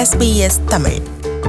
SBS Tamil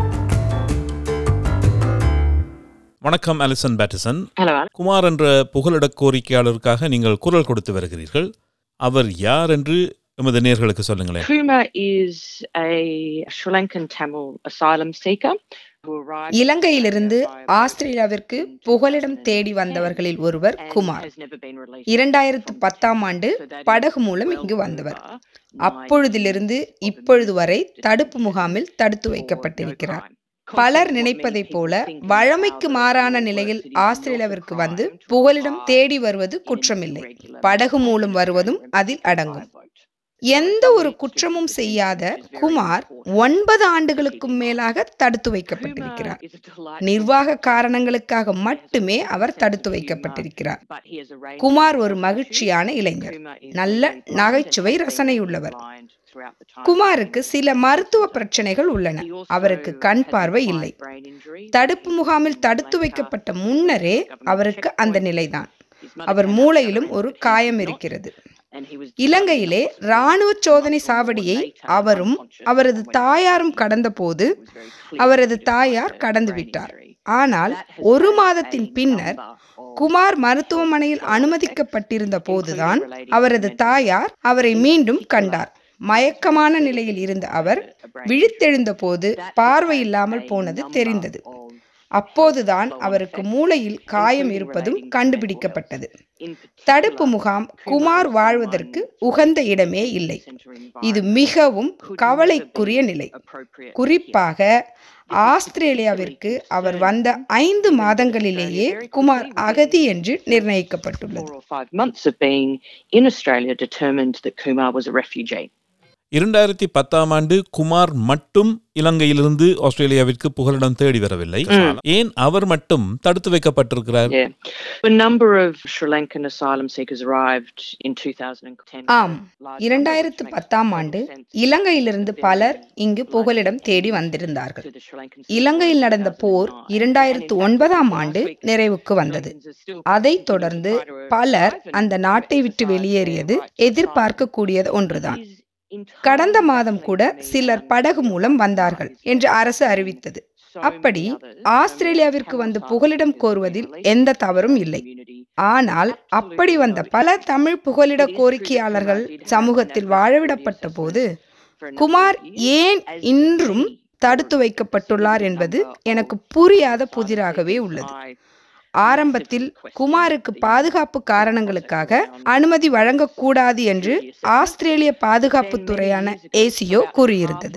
வணக்கம் அலிசன் பேட்டசன் Hello, Alex. Kumar என்ற புகலிட கோரிக்கையாளருக்காக நீங்கள் குரல் கொடுத்து வருகிறீர்கள் அவர் யார் என்று எமது நேர்களுக்கு சொல்லுங்களேன் Kuma is a Sri Lankan Tamil asylum seeker who arrived இலங்கையிலிருந்து ஆஸ்திரேலியாவிற்கு புகலிடம் தேடி வந்தவர்களில் ஒருவர் and Kumar has never been released. இரண்டாயிரத்து பத்தாம் ஆண்டு படகு மூலம் இங்கு வந்தவர் அப்பொழுதிலிருந்து இப்பொழுது வரை தடுப்பு முகாமில் தடுத்து வைக்கப்பட்டிருக்கிறார் பலர் நினைப்பதைப் போல வழமைக்கு மாறான நிலையில் ஆஸ்திரேலியாவிற்கு வந்து புகலிடம் தேடி வருவது குற்றமில்லை படகு மூலம் வருவதும் அதில் அடங்கும் எந்த ஒரு குற்றமும் செய்யாத குமார் ஒன்பது ஆண்டுகளுக்கும் மேலாக தடுத்து வைக்கப்பட்டிருக்கிறார் நிர்வாக காரணங்களுக்காக மட்டுமே அவர் தடுத்து வைக்கப்பட்டிருக்கிறார் குமார் ஒரு மகிழ்ச்சியான இளைஞர் நல்ல நகைச்சுவை ரசனையுள்ளவர் குமாருக்கு சில மருத்துவ பிரச்சனைகள் உள்ளன அவருக்கு கண் பார்வை இல்லை தடுப்பு முகாமில் தடுத்து வைக்கப்பட்ட முன்னரே அவருக்கு அந்த நிலைதான் அவர் மூளையிலும் ஒரு காயம் இருக்கிறது இலங்கையிலே இராணுவ சோதனை சாவடியை அவரும் அவரது தாயாரும் கடந்தபோது அவரது தாயார் கடந்து விட்டார் ஆனால் ஒரு மாதத்தின் பின்னர் குமார் மருத்துவமனையில் அனுமதிக்கப்பட்டிருந்த போதுதான் அவரது தாயார் அவரை மீண்டும் கண்டார் மயக்கமான நிலையில் இருந்த அவர் விழித்தெழுந்த போது பார்வை இல்லாமல் போனது தெரிந்தது அப்போதுதான் அவருக்கு மூளையில் காயம் இருப்பதும் கண்டுபிடிக்கப்பட்டது தடுப்பு முகாம் குமார் வாழ்வதற்கு உகந்த இடமே இல்லை இது மிகவும் கவலைக்குரிய நிலை குறிப்பாக ஆஸ்திரேலியாவிற்கு அவர் வந்த ஐந்து மாதங்களிலேயே குமார் அகதி என்று நிர்ணயிக்கப்பட்டுள்ளது Four or five months of being in Australia determined that Kumar was a refugee. இரண்டாயிரத்தி பத்தாம் ஆண்டு குமார் மட்டும் இலங்கையிலிருந்து ஆஸ்திரேலியாவிற்கு புகலிடம் தேடி வரவில்லை ஏன் அவர் மட்டும் தடுத்து வைக்கப்பட்டிருக்கிறார் Yeah. A number of Sri Lankan asylum seekers arrived in 2010. ஆம் இரண்டாயிரத்து பத்தாம் ஆண்டு இலங்கையிலிருந்து பலர் இங்கு புகலிடம் தேடி வந்திருந்தார்கள் இலங்கையில் நடந்த போர் இரண்டாயிரத்து ஒன்பதாம் ஆண்டு நிறைவுக்கு வந்தது அதைத் தொடர்ந்து பலர் அந்த நாட்டை விட்டு வெளியேறியது எதிர்பார்க்கக்கூடியது ஒன்றுதான் கடந்த மாதம் கூட சிலர் படகு மூலம் வந்தார்கள் என்று அரசு அறிவித்தது அப்படி ஆஸ்திரேலியாவிற்கு வந்து புகலிடம் கோருவதில் எந்த தவறும் இல்லை ஆனால் அப்படி வந்த பல தமிழ் புகலிட கோரிக்கையாளர்கள் சமூகத்தில் வாழவிடப்பட்ட போது குமார் ஏன் இன்றும் தடுத்து வைக்கப்பட்டுள்ளார் என்பது எனக்கு புரியாத புதிராகவே உள்ளது ஆரம்பத்தில் குமாருக்கு பாதுகாப்பு காரணங்களுக்காக அனுமதி வழங்கக்கூடாது என்று ஆஸ்திரேலிய பாதுகாப்பு துறையான ஏசியோ கூறியிருந்தது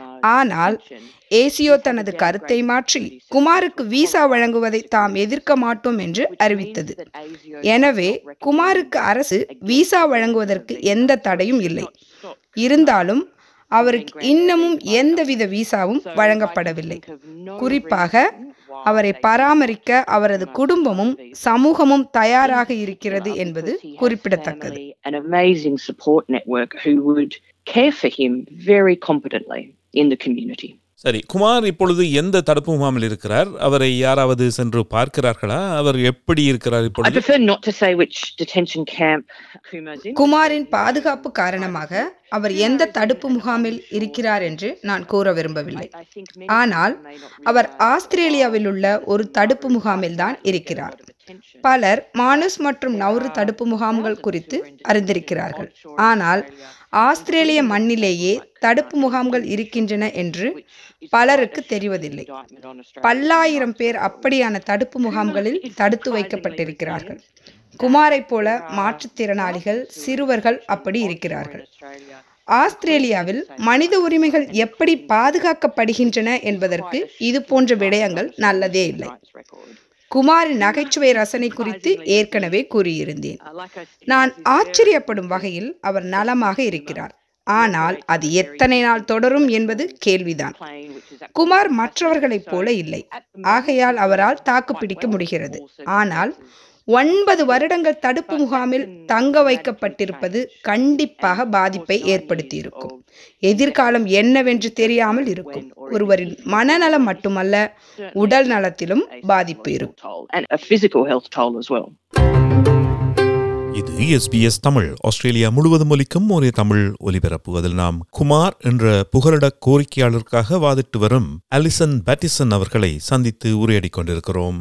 ஆனால் ஏசியோ தனது கருத்தை மாற்றி குமாருக்கு விசா வழங்குவதை தாம் எதிர்க்க மாட்டோம் என்று அறிவித்தது எனவே குமாருக்கு அரசு விசா வழங்குவதற்கு எந்த தடையும் இல்லை இருந்தாலும் அவருக்கு இன்னமும் எந்தவித விசாவும் வழங்கப்படவில்லை குறிப்பாக அவரை பராமரிக்க அவரது குடும்பமும் சமூகமும் தயாராக இருக்கிறது என்பது குறிப்பிடத்தக்கது An amazing support network who would care for him very competently in the community. சரி குமார் இப்பொழுது எந்த தடுப்பு முகாமில் இருக்கிறார் அவரை யாராவது சென்று பார்க்கிறார்களா அவர் எப்படி இருக்கிறார் I இப்பொழுது prefer not to say which detention camp Kumar's in. குமாரின் பாதுகாப்பு காரணமாக அவர் எந்த தடுப்பு முகாமில் இருக்கிறார் என்று நான் கூற விரும்பவில்லை I think many ஆனால் people may not our realise ஆஸ்திரேலியாவில் உள்ள ஒரு தடுப்பு முகாமில் தான் இருக்கிறார் பலர் மானுஸ் மற்றும் நௌரு தடுப்பு முகாம்கள் குறித்து அறிந்திருக்கிறார்கள் ஆனால் ஆஸ்திரேலிய மண்ணிலேயே தடுப்பு முகாம்கள் இருக்கின்றன என்று பலருக்கு தெரிவதில்லை பல்லாயிரம் பேர் அப்படியான தடுப்பு முகாம்களில் தடுத்து வைக்கப்பட்டிருக்கிறார்கள் குமாரைப் போல மாற்றுத்திறனாளிகள் சிறுவர்கள் அப்படி இருக்கிறார்கள் ஆஸ்திரேலியாவில் மனித உரிமைகள் எப்படி பாதுகாக்கப்படுகின்றன என்பதற்கு இது போன்ற விடயங்கள் நல்லதே இல்லை குமாரின் நகைச்சுவை ரசனை குறித்து ஏற்கனவே கூறியிருந்தேன் நான் ஆச்சரியப்படும் வகையில் அவர் நலமாக இருக்கிறார் ஆனால் அது எத்தனை நாள் தொடரும் என்பது கேள்விதான் குமார் மற்றவர்களைப் போல இல்லை ஆகையால் அவரால் தாக்குப்பிடிக்க முடிகிறது ஆனால் ஒன்பது வருடங்கள் தடுப்பு முகாமில் தங்க வைக்கப்பட்டிருப்பது கண்டிப்பாக பாதிப்பை ஏற்படுத்தியிருக்கும் எதிர்காலம் என்னவென்று தெரியாமல் இருக்கும் ஒருவரின் மனநலம் மட்டுமல்ல உடல் நலத்திலும் பாதிப்பு இருக்கும் and a physical health toll as well. இது எஸ்பிஎஸ் தமிழ் ஆஸ்திரேலியா முழுவதும் ஒலிக்கும் ஒரே தமிழ் ஒலிபரப்பு அதில் நாம் குமார் என்ற புகலிட கோரிக்கையாளருக்காக வாதிட்டு வரும் அலிசன் பேட்டிசன் அவர்களை சந்தித்து உரையாடிக் கொண்டிருக்கிறோம்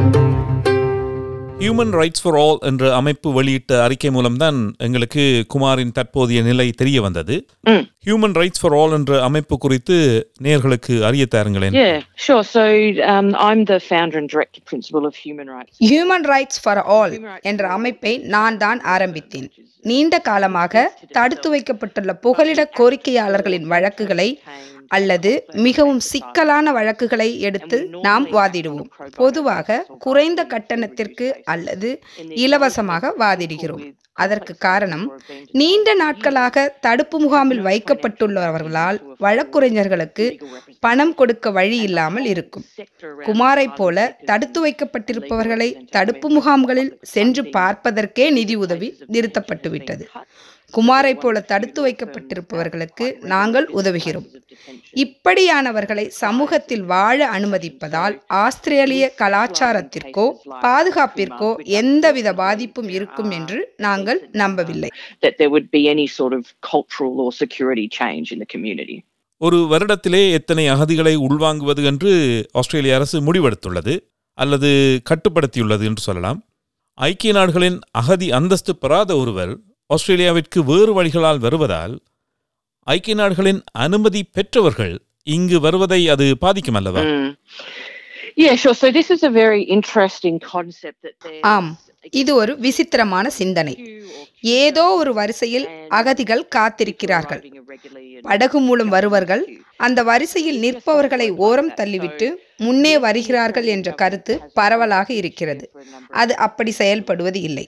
ஹியூமன் ரைட்ஸ் ஃபார் ஆல் என்ற அமைப்பு வெளியிட்ட அறிக்கை மூலம்தான் எங்களுக்கு குமாரின் தற்போதைய நிலை தெரிய வந்தது Mm. Human rights for all என்ற அமைப்பு குறித்து நேர்களுக்கு அறிய தாருங்களேன் Yeah, sure. So um, I'm the founder and director principal of Human Rights. Human rights for all என்ற அமைப்பை நான் தான் ஆரம்பித்தேன் நீண்ட காலமாக தடுத்து வைக்கப்பட்டுள்ள புகலிட கோரிக்கையாளர்களின் வழக்குகளை அல்லது மிகவும் சிக்கலான வழக்குகளை எடுத்து நாம் வாதிடுவோம் பொதுவாக குறைந்த கட்டணத்திற்கு அல்லது இலவசமாக வாதிடுகிறோம் அதற்கு காரணம் நீண்ட நாட்களாக தடுப்பு முகாமில் வைக்கப்பட்டுள்ளவர்களால் வழக்குரைஞர்களுக்கு பணம் கொடுக்க வழி இல்லாமல் இருக்கும் குமாரை போல தடுத்து வைக்கப்பட்டிருப்பவர்களை தடுப்பு முகாம்களில் சென்று பார்ப்பதற்கே நிதி உதவி நிறுத்தப்பட்டுவிட்டது குமாரை போல தடுத்து வைக்கப்பட்டிருப்பவர்களுக்கு நாங்கள் உதவுகிறோம் இப்படியானவர்களை சமூகத்தில் வாழ அனுமதிப்பதால் ஆஸ்திரேலிய கலாச்சாரத்திற்கோ பாதுகாப்பிற்கோ எந்தவித பாதிப்பும் இருக்கும் என்று நாங்கள் நம்பவில்லை That there would be any sort of cultural or security change in the community. ஒரு வருடத்திலே எத்தனை அகதிகளை உள்வாங்குவது என்று ஆஸ்திரேலிய அரசு முடிவெடுத்துள்ளது அல்லது கட்டுப்படுத்தியுள்ளது என்று சொல்லலாம் ஐக்கிய நாடுகளின் அகதி அந்தஸ்து பெறாத ஒருவர் ஆஸ்திரேலியாவிற்கு வேறு வழிகளால் வருவதால் ஐக்கிய நாடுகளின் அனுமதி பெற்றவர்கள் இங்கு வருவதை அது பாதிக்கும் அல்லவா Mm. Yeah, sure. So this is a very interesting concept that there's ஆம் இது ஒரு விசித்திரமான சிந்தனை ஏதோ ஒரு வரிசையில் அகதிகள் காத்திருக்கிறார்கள் படகு மூலம் வருவர்கள் அந்த வரிசையில் நிற்பவர்களை ஓரம் தள்ளிவிட்டு முன்னே வருகிறார்கள் என்ற கருத்து பரவலாக இருக்கிறது அது அப்படி செயல்படுவது இல்லை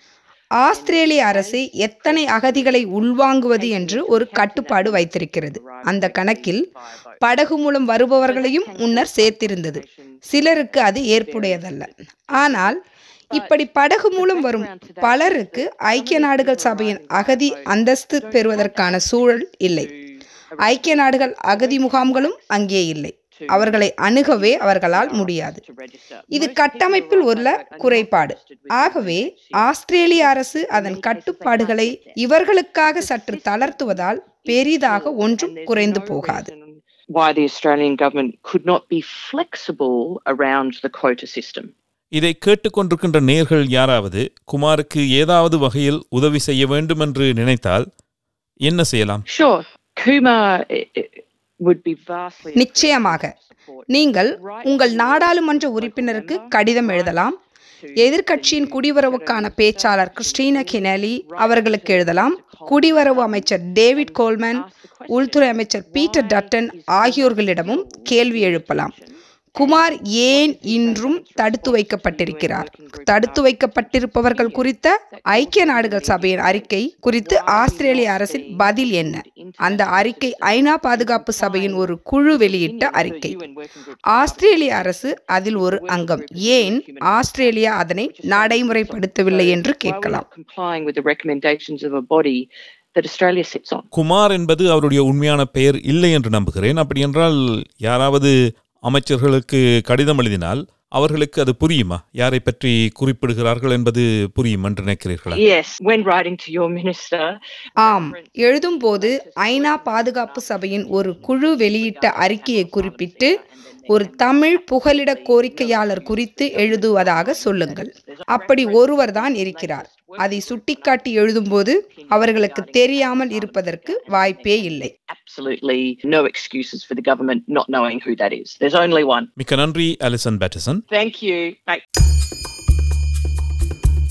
ஆஸ்திரேலிய அரசு எத்தனை அகதிகளை உள்வாங்குவது என்று ஒரு கட்டுப்பாடு வைத்திருக்கிறது அந்த கணக்கில் படகு மூலம் வருபவர்களையும் முன்னர் சேர்த்திருந்தது சிலருக்கு அது ஏற்புடையதல்ல ஆனால் இப்படி படகு மூலம் வரும் பலருக்கு ஐக்கிய நாடுகள் சபையின் அகதி அந்தஸ்து பெறுவதற்கான சூழல் இல்லை ஐக்கிய நாடுகள் அகதி முகாம்களும் அங்கே இல்லை அவர்களை அணுகவே அவர்களால் முடியாது இது கட்டமைப்பில் உள்ள குறைபாடு ஆகவே ஆஸ்திரேலிய அரசு அதன் கட்டுப்பாடுகளை இவர்களுக்காக சற்று தளர்த்துவதால் பெரிதாக ஒன்றும் குறைந்து போகாது Why the Australian government could not be flexible around the quota system. இதை கேட்டுக்கொண்டிருக்கின்ற நேர்கள் யாராவது குமாருக்கு ஏதாவது வகையில் உதவி செய்ய வேண்டும் என்று நினைத்தால் என்ன செய்யலாம் Sure, Kumar eh, eh, would be vastly. நிச்சயமாக நீங்கள் உங்கள் நாடாளுமன்ற உறுப்பினருக்கு கடிதம் எழுதலாம் எதிர்க்கட்சியின் குடிவரவுக்கான பேச்சாளர் கிறிஸ்டினா கினலி அவர்களுக்கு எழுதலாம் குடிவரவு அமைச்சர் டேவிட் கோல்மேன் உள்துறை அமைச்சர் பீட்டர் டட்டன் ஆகியோர்களிடமும் கேள்வி எழுப்பலாம் குமார் ஏன் இன்றும் தடுத்து வைக்கப்பட்டிருக்கிறார் தடுத்து வைக்கப்பட்டிருப்பவர்கள் குறித்த ஐக்கிய நாடுகள் சபையின் அறிக்கை குறித்து ஆஸ்திரேலிய அரசின் பதில் என்ன அந்த அறிக்கை ஐநா பாதுகாப்பு சபையின் ஒரு குழு வெளியிட்ட அறிக்கை ஆஸ்திரேலிய அரசு அதில் ஒரு அங்கம் ஏன் ஆஸ்திரேலியா அதனை நடைமுறைப்படுத்தவில்லை என்று Why we're கேட்கலாம் not complying with the recommendations of a body that Australia sits on. Kumar என்பது அவருடைய உண்மையான பெயர் இல்லை என்று நம்புகிறேன் அப்படி என்றால் யாராவது அமைச்சர்களுக்கு கடிதம் எழுதினால் அவர்களுக்கு அது புரியுமா யாரை பற்றி குறிப்பிடுகிறார்கள் என்பது புரியும் என்று நினைக்கிறீர்களா Yes, when writing to your minister, ஆம் எழுதும்போது ஐநா பாதுகாப்பு சபையின் ஒரு குழு வெளியிட்ட அறிக்கையை குறிப்பிட்டு ஒரு தமிழ் புகலிட கோரிக்கையாளர் குறித்து எழுதுவதாக சொல்லுங்கள் அப்படி ஒருவர் தான் இருக்கிறார் அதை சுட்டிக்காட்டி எழுதும்போது அவர்களுக்கு தெரியாமல் இருப்பதற்கு வாய்ப்பே இல்லை absolutely no excuses for the government not knowing who that is. There's only one. மிக்க நன்றி Alison Patterson Thank you. Bye.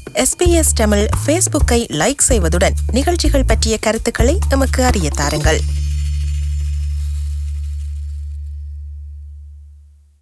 SBS Tamil ஃபேஸ்புக்கை லைக் செய்வதுடன் நிகழ்ச்சிகள் பற்றிய கருத்துக்களை எமக்கு அறிய தாருங்கள்